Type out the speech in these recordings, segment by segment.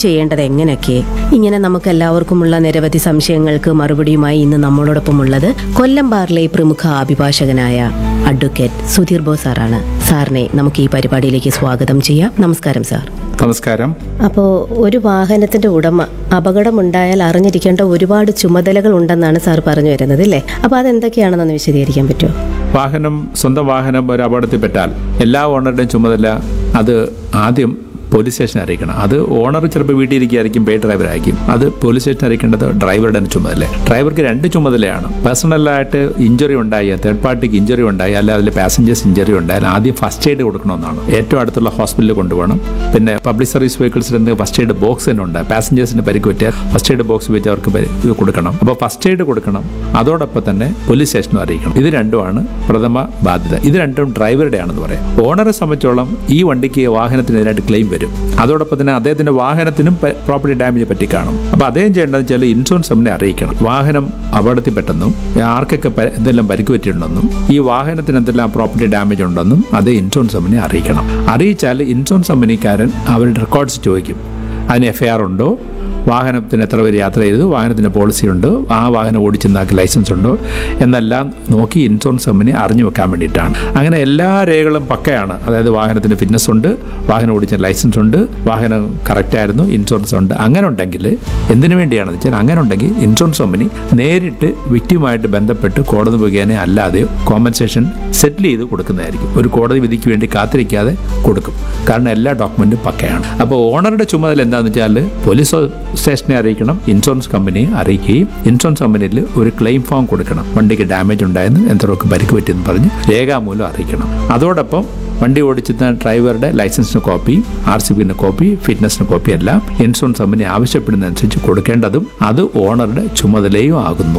ചെയ്യേണ്ടത് എങ്ങനെയൊക്കെ ഇങ്ങനെ നമുക്ക് എല്ലാവർക്കുമുള്ള നിരവധി സംശയങ്ങൾക്ക് മറുപടിയുമായി ഇന്ന് നമ്മളോടൊപ്പം ഉള്ളത് കൊല്ലം ബാറിലെ പ്രമുഖ അഭിഭാഷകനായ അഡ്വക്കേറ്റ് സുധീർ ബോസ് സാറാണ് സാറിനെ നമുക്ക് ഈ പരിപാടിയിലേക്ക് സ്വാഗതം ചെയ്യാം നമസ്കാരം സാർ നമസ്കാരം അപ്പോൾ ഒരു വാഹനത്തിന്റെ ഉടമ അപകടമുണ്ടായാൽ അറിഞ്ഞിരിക്കേണ്ട ഒരുപാട് ചുമതലകൾ ഉണ്ടെന്നാണ് സാർ പറഞ്ഞു വരുന്നത് അല്ലേ അപ്പോൾ അതെന്തൊക്കെയാണെന്നൊന്ന് വിശദീകരിക്കാൻ പറ്റുമോ വാഹനം സ്വന്തം വാഹനം ഒരു അപകടത്തിൽപ്പെട്ടാൽ എല്ലാ ഓണറുടെയും ചുമതല അത് ആദ്യം പോലീസ് സ്റ്റേഷൻ അറിയിക്കണം അത് ഓണർ ചിലപ്പോൾ വീട്ടിൽ ഇരിക്കുകയായിരിക്കും പേ ഡ്രൈവർ ആയിരിക്കും അത് പോലീസ് സ്റ്റേഷൻ അറിയിക്കേണ്ടത് ഡ്രൈവറുടെ തന്നെ ചുമതല ഡ്രൈവർക്ക് രണ്ട് ചുമതലയാണ് പേഴ്സണലായിട്ട് ഇഞ്ചുറി ഉണ്ടായി തേർഡ് പാർട്ടിക്ക് ഇഞ്ചുറി ഉണ്ടായി അല്ല അതിൽ പാസഞ്ചേഴ്സ് ഇഞ്ചുറി ഉണ്ടായാൽ ആദ്യം ഫസ്റ്റ് എയ്ഡ് കൊടുക്കണമെന്നാണ് ഏറ്റവും അടുത്തുള്ള ഹോസ്പിറ്റലിൽ കൊണ്ടുപോകണം പിന്നെ പബ്ലിക് സർവീസ് വെഹിക്കിൾസിൽ നിന്ന് ഫസ്റ്റ് എയ്ഡ് ബോക്സ് തന്നെ ഉണ്ട് പാസഞ്ചേഴ്സിന് പരിക്ക് പറ്റിയാൽ ഫസ്റ്റ് എയ്ഡ് ബോക്സ് വെച്ച് അവർക്ക് പരി- ഇത് കൊടുക്കണം അപ്പോൾ ഫസ്റ്റ് എയ്ഡ് കൊടുക്കണം അതോടൊപ്പം തന്നെ പോലീസ് സ്റ്റേഷനും അറിയിക്കണം ഇത് രണ്ടുമാണ് പ്രഥമ ബാധ്യത ഇത് രണ്ടും ഡ്രൈവറുടെ ആണെന്ന് പറയാം ഓണറെ സംബന്ധിച്ചോളം ഈ വണ്ടിക്ക് വാഹനത്തിനെതിരായിട്ട് ക്ലെയിം വരും അതോടൊപ്പം തന്നെ അദ്ദേഹത്തിന്റെ വാഹനത്തിനും പ്രോപ്പർട്ടി ഡാമേജ് പറ്റി കാണും അപ്പോൾ അദ്ദേഹം ചെയ്യേണ്ടത് വെച്ചാൽ ഇൻഷുറൻസ് കമ്പനി അറിയിക്കണം വാഹനം അപകടത്തിൽപ്പെട്ടെന്നും ആർക്കൊക്കെ പ- എന്തെല്ലാം പരിക്ക് പറ്റിയിട്ടുണ്ടെന്നും ഈ വാഹനത്തിന് എന്തെല്ലാം പ്രോപ്പർട്ടി ഡാമേജ് ഉണ്ടെന്നും അത് ഇൻഷുറൻസ് കമ്പനി അറിയിക്കണം അറിയിച്ചാൽ ഇൻഷുറൻസ് കമ്പനിക്കാരൻ അവരുടെ റെക്കോർഡ്സ് ചോദിക്കും അതിന് എഫ് ഐ ആർ ഉണ്ടോ വാഹനത്തിന് എത്ര പേര് യാത്ര ചെയ്തു വാഹനത്തിന് പോളിസി ഉണ്ട് ആ വാഹനം ഓടിച്ചെന്നാക്കി ലൈസൻസ് ഉണ്ടോ എന്നെല്ലാം നോക്കി ഇൻഷുറൻസ് കമ്പനി അറിഞ്ഞു വെക്കാൻ വേണ്ടിയിട്ടാണ് അങ്ങനെ എല്ലാ രേഖകളും പക്കയാണ് അതായത് വാഹനത്തിന് ഫിറ്റ്നസ് ഉണ്ട് വാഹനം ഓടിച്ച ലൈസൻസ് ഉണ്ട് വാഹനം കറക്റ്റ് ആയിരുന്നു ഇൻഷുറൻസ് ഉണ്ട് അങ്ങനെ ഉണ്ടെങ്കിൽ എന്തിനു വേണ്ടിയാണെന്ന് വെച്ചാൽ അങ്ങനെ ഉണ്ടെങ്കിൽ ഇൻഷുറൻസ് കമ്പനി നേരിട്ട് വിക്റ്റിയുമായിട്ട് ബന്ധപ്പെട്ട് കോടതി മുഖേന അല്ലാതെ കോമ്പൻസേഷൻ സെറ്റിൽ ചെയ്ത് കൊടുക്കുന്നതായിരിക്കും ഒരു കോടതി വിധിക്ക് വേണ്ടി കാത്തിരിക്കാതെ കൊടുക്കും കാരണം എല്ലാ ഡോക്യുമെന്റും പക്കയാണ് അപ്പോൾ ഓണറുടെ ചുമതല എന്താണെന്ന് വെച്ചാൽ പോലീസ് സ്റ്റേഷനെ അറിയിക്കണം ഇൻഷുറൻസ് കമ്പനിയെ അറിയിക്കുകയും ഇൻഷുറൻസ് കമ്പനിയിൽ ഒരു ക്ലെയിം ഫോം കൊടുക്കണം വണ്ടിക്ക് ഡാമേജ് ഉണ്ടായെന്ന് എന്തൊക്കെ പരിക്ക് പറ്റിയെന്ന് പറഞ്ഞ് രേഖാമൂലം അറിയിക്കണം അതോടൊപ്പം വണ്ടി ഓടിച്ചിരുന്ന ഡ്രൈവറുടെ ലൈസൻസിന് കോപ്പി ആർ സി ബിന് കോപ്പി ഫിറ്റ്നസിന് കോപ്പി എല്ലാം ഇൻഷുറൻസ് കമ്പനി ആവശ്യപ്പെടുന്നതനുസരിച്ച് കൊടുക്കേണ്ടതും അത് ഓണറുടെ ചുമതലയും ആകുന്നു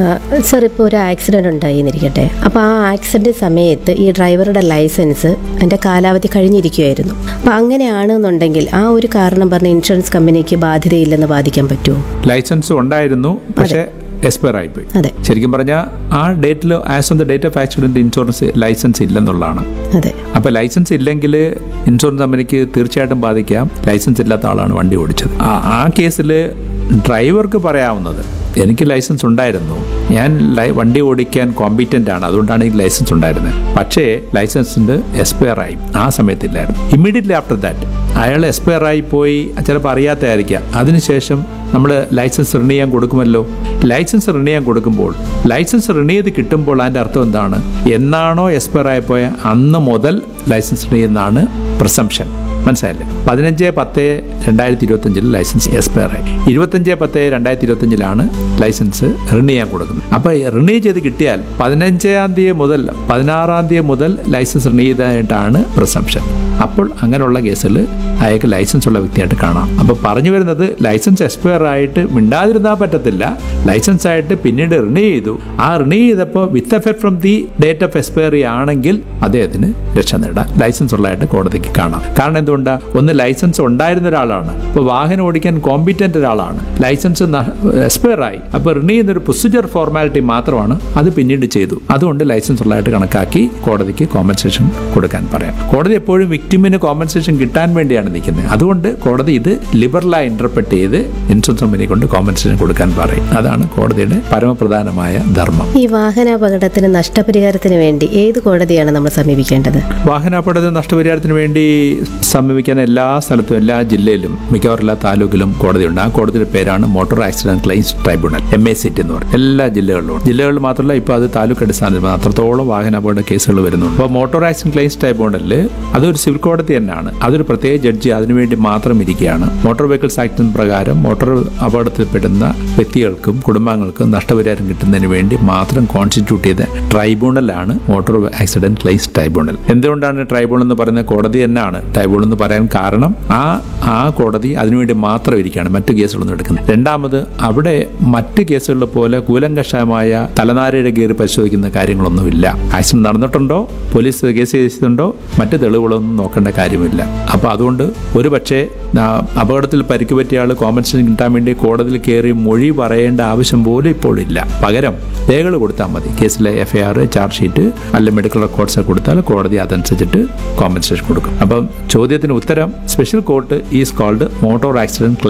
സാർ ഇപ്പോൾ ഒരു ആക്സിഡന്റ് ഉണ്ടായി എന്നിരിക്കട്ടെ അപ്പോൾ ആ ആക്സിഡന്റ് സമയത്ത് ഈ ഡ്രൈവറുടെ ലൈസൻസ് അതിന്റെ കാലാവധി കഴിഞ്ഞിരിക്കുമായിരുന്നു അപ്പോൾ അങ്ങനെയാണെന്നുണ്ടെങ്കിൽ ആ ഒരു കാരണം പറഞ്ഞ് ഇൻഷുറൻസ് കമ്പനിക്ക് ബാധ്യതയില്ലെന്ന് ബാധിക്കാൻ പറ്റുമോ ലൈസൻസ് ഉണ്ടായിരുന്നു പക്ഷേ എക്സ്പയർ ആയിപ്പോയി അതെ ശരിക്കും പറഞ്ഞാൽ ആ ഡേറ്റിൽ as on the date of accident insurance license ഇല്ലെന്നുള്ളതാണ് അതെ അപ്പോൾ ലൈസൻസ് ഇല്ലെങ്കിൽ ഇൻഷുറൻസ് കമ്പനിക്ക് തീർച്ചയായിട്ടും ബാധിക്കാം ലൈസൻസ് ഇല്ലാത്ത ആളാണ് വണ്ടി ഓടിച്ചത് ആ ആ കേസിൽ ഡ്രൈവർക്ക് പറയാവുന്നത് എനിക്ക് ലൈസൻസ് ഉണ്ടായിരുന്നു ഞാൻ ലൈ- വണ്ടി ഓടിക്കാൻ കോമ്പീറ്റന്റ് ആണ് അതുകൊണ്ടാണ് എനിക്ക് ലൈസൻസ് ഉണ്ടായിരുന്നത് പക്ഷേ ലൈസൻസിന്റെ എക്സ്പയർ ആയി ആ സമയത്തില്ലായിരുന്നു ഇമ്മീഡിയറ്റ്ലി ആഫ്റ്റർ ദാറ്റ് അയാൾ എക്സ്പയർ ആയി പോയി ചിലപ്പോൾ അറിയാത്തതായിരിക്കാം അതിനുശേഷം നമ്മൾ ലൈസൻസ് റിന്യൂ ചെയ്യാൻ കൊടുക്കുമല്ലോ ലൈസൻസ് റിന്യൂ ചെയ്യാൻ കൊടുക്കുമ്പോൾ ലൈസൻസ് റിന്യൂ ചെയ്ത് കിട്ടുമ്പോൾ അതിൻ്റെ അർത്ഥം എന്താണ് എന്നാണോ എക്സ്പയർ ആയിപ്പോയ അന്ന് മുതൽ ലൈസൻസ് റിന്യൂ ചെയ്യുന്നതാണ് പ്രസംഷൻ മനസ്സിലായില്ലേ പതിനഞ്ച് പത്ത് രണ്ടായിരത്തി ഇരുപത്തഞ്ചിൽ ലൈസൻസ് എക്സ്പയർ ആയി ഇരുപത്തഞ്ച് പത്ത് രണ്ടായിരത്തി ഇരുപത്തഞ്ചിലാണ് ലൈസൻസ് റിന്യൂ ചെയ്യാൻ കൊടുക്കുന്നത് അപ്പോൾ റിന്യൂ ചെയ്ത് കിട്ടിയാൽ പതിനഞ്ചാം തീയതി മുതൽ പതിനാറാം തീയതി മുതൽ ലൈസൻസ് റിന്യൂ ചെയ്തതായിട്ടാണ് പ്രസംഷൻ അപ്പോൾ അങ്ങനെയുള്ള കേസിൽ അയാൾക്ക് ലൈസൻസ് ഉള്ള വ്യക്തിയായിട്ട് കാണാം അപ്പോൾ പറഞ്ഞു വരുന്നത് ലൈസൻസ് എക്സ്പയർ ആയിട്ട് മിണ്ടാതിരുന്നാൽ പറ്റത്തില്ല ലൈസൻസ് ആയിട്ട് പിന്നീട് റിന്യൂ ചെയ്തു ആ റിന്യൂ ചെയ്തപ്പോൾ with effect from the date of expiry ആണെങ്കിൽ അദ്ദേഹത്തിന് രക്ഷ നേടാം ലൈസൻസ് ഉള്ളതായിട്ട് കോടതിക്ക് കാണാം കാരണം എന്തുകൊണ്ടാ ഒന്ന് ലൈസൻസ് ഉണ്ടായിരുന്ന ഒരാളാണ് ഇപ്പോൾ വാഹനം ഓടിക്കാൻ കോമ്പിറ്റന്റ് ഒരാളാണ് ലൈസൻസ് എക്സ്പയർ ആയി അപ്പോൾ റിന്യൂ ചെയ്യുന്ന ഒരു പ്രൊസീജിയർ ഫോർമാലിറ്റി മാത്രമാണ് അത് പിന്നീട് ചെയ്തു അതുകൊണ്ട് ലൈസൻസ് ഉള്ളതായിട്ട് കണക്കാക്കി കോടതിക്ക് കോമ്പൻസേഷൻ കൊടുക്കാൻ പറയാം കോടതി എപ്പോഴും വിക്ടിമിന് കോമ്പൻസേഷൻ കിട്ടാൻ വേണ്ടിയാണ് നിൽക്കുന്നത് അതുകൊണ്ട് കോടതി ഇത് ലിബറലായി ഇന്റർപ്രറ്റ് ചെയ്ത് ഇൻഷുറൻസ് കമ്പനി കൊണ്ട് കോമ്പൻസേഷൻ കൊടുക്കാൻ പറയും അതാണ് കോടതിയുടെ പരമപ്രധാനമായ ധർമ്മം ഈ വാഹനാപകടത്തിന് നഷ്ടപരിഹാരത്തിന് വേണ്ടി ഏത് കോടതിയാണ് നമ്മൾ സമീപിക്കേണ്ടത് വാഹനാപകട നഷ്ടപരിഹാരത്തിന് വേണ്ടി സമീപിക്കാൻ എല്ലാ സ്ഥലത്തും എല്ലാ ജില്ലയിലും മിക്കവാറും എല്ലാ താലൂക്കിലും കോടതിയുണ്ട് ആ കോടതിയുടെ പേരാണ് motor accident claims tribunal M A C T എന്ന് പറയും എല്ലാ ജില്ലകളിലും ഉണ്ട്. ജില്ലകളിൽ മാത്രമല്ല ഇപ്പോൾ അത് താലൂക്ക് അടിസ്ഥാനത്തിൽ അത്രത്തോളം വാഹനാപകട കേസുകൾ വരുന്നുണ്ട് അപ്പോൾ മോട്ടോർ ആക്സിഡന്റ് ക്ലെയിംസ് ട്രൈബ്യൂണലിൽ അതൊരു സിവിൽ കോടതി തന്നെയാണ് അതൊരു പ്രത്യേക ജഡ്ജി അതിനുവേണ്ടി മാത്രം ഇരിക്കുകയാണ് മോട്ടോർ വെഹിക്കിൾസ് ആക്ടിന് പ്രകാരം മോട്ടോർ അപകടത്തിൽപ്പെടുന്ന വ്യക്തികൾക്കും കുടുംബാംഗങ്ങൾക്കും നഷ്ടപരിഹാരം കിട്ടുന്നതിന് വേണ്ടി മാത്രം കോൺസ്റ്റിറ്റ്യൂട്ട് ചെയ്ത ട്രൈബ്യൂണലാണ് മോട്ടോർ ആക്സിഡന്റ് ക്ലെയിംസ് ട്രൈബ്യൂണൽ എന്തുകൊണ്ടാണ് ട്രൈബ്യൂണൽ എന്ന് പറയുന്ന കോടതി തന്നെയാണ് ട്രൈബ്യൂണൽ എന്ന് പറയാൻ കാരണം ആ ആ കോടതി അതിനുവേണ്ടി മാത്രം ഇരിക്കുകയാണ് മറ്റു കേസുകളൊന്നും എടുക്കുന്നത് രണ്ടാമത് അവിടെ മറ്റ് കേസുകളിലെ പോലെ കൂലങ്കഷമായ തലനാരയുടെ കയറി പരിശോധിക്കുന്ന കാര്യങ്ങളൊന്നുമില്ല ആക്സിഡന്റ് നടന്നിട്ടുണ്ടോ പോലീസ് കേസ് ചെയ്തിട്ടുണ്ടോ മറ്റ് തെളിവുകളൊന്നും നോക്കേണ്ട കാര്യമില്ല അപ്പോൾ അതുകൊണ്ട് ഒരു പക്ഷേ ആ, അപകടത്തിൽ പരിക്ക് പറ്റിയ ആൾ കോമ്പൻസേഷൻ കിട്ടാൻ വേണ്ടി കോടതിയിൽ കയറി മൊഴി പറയേണ്ട ആവശ്യം പോലും ഇപ്പോൾ ഇല്ല പകരം രേഖകൾ കൊടുത്താൽ മതി കേസിലെ F I R charge sheet അല്ലെങ്കിൽ മെഡിക്കൽ റെക്കോർഡ്സ് കൊടുത്താൽ കോടതി അതനുസരിച്ചിട്ട് കോമ്പൻസേഷൻ കൊടുക്കും അപ്പം ചോദ്യത്തിന് ഉത്തരം special court is called motor accident